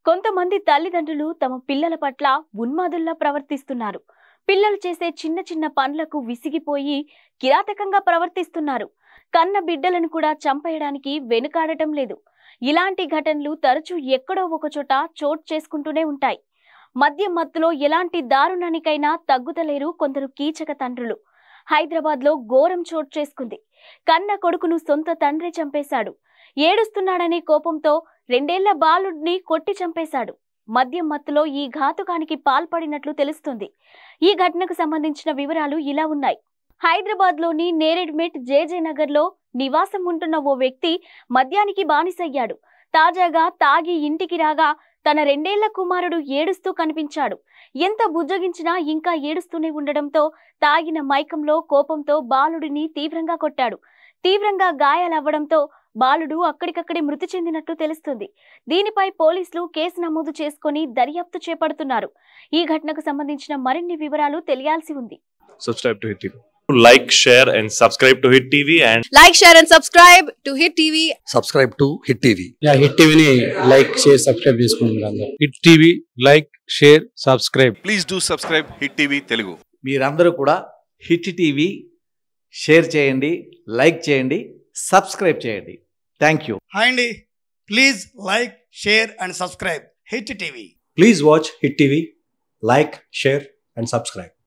కొంతమంది తల్లిదండ్రులు తమ పిల్లల పట్ల ఉన్మాదుల్లా ప్రవర్తిస్తున్నారు పిల్లలు చేసే చిన్న చిన్న పనులకు విసిగిపోయి కిరాతకంగా ప్రవర్తిస్తున్నారు కన్న బిడ్డలను కూడా చంపేయడానికి వెనుకాడటం లేదు ఇలాంటి ఘటనలు తరచూ ఎక్కడో ఒకచోట చోటు చేసుకుంటూనే ఉంటాయి మద్యం మత్తులో ఎలాంటి దారుణానికైనా తగ్గుతలేరు కొందరు కీచక తండ్రులు హైదరాబాద్ లో ఘోరం చోటు చేసుకుంది కన్న కొడుకును సొంత తండ్రి చంపేశాడు ఏడుస్తున్నాడనే కోపంతో రెండేళ్ల బాలుడిని కొట్టి చంపేశాడు మద్యం మత్తులో ఈ ఘాతుకానికి పాల్పడినట్లు తెలుస్తుంది ఈ ఘటనకు సంబంధించిన వివరాలు ఇలా ఉన్నాయి హైదరాబాద్ లోని నేరెడ్మెట్ జేజే నగర్ లో నివాసం ఉంటున్న ఓ వ్యక్తి మద్యానికి బానిసయ్యాడు తాజాగా తాగి ఇంటికి రాగా తన రెండేళ్ల కుమారుడు ఏడుస్తూ కనిపించాడు ఎంత బుజ్జగించినా ఇంకా ఏడుస్తూనే ఉండడంతో తాగిన మైకంలో కోపంతో బాలుడిని తీవ్రంగా కొట్టాడు తీవ్రంగా గాయాలవ్వడంతో బాలుడు అక్కడికక్కడే మృతి చెందినట్లు తెలుస్తుంది దీనిపై పోలీసులు కేసు నమోదు చేసుకొని దర్యాప్తు చేపడుతున్నారు ఈ ఘటనకు సంబంధించిన మరిన్ని వివరాలు తెలియాల్సి ఉంది subscribe to Hit TV. Like, share, and subscribe to Hit TV and Like, share, and subscribe to Hit TV. subscribe to Hit TV. యా హిట్ టీవీని లైక్ షేర్ సబ్స్క్రైబ్ చేసుకోండి అందరూ Hit TV like share subscribe please do subscribe Hit TV Telugu మీరందరూ కూడా Hit TV share చేయండి like చేయండి subscribe చేయండి thank you hi అండి please like share and subscribe Hit TV please watch Hit TV like share and subscribe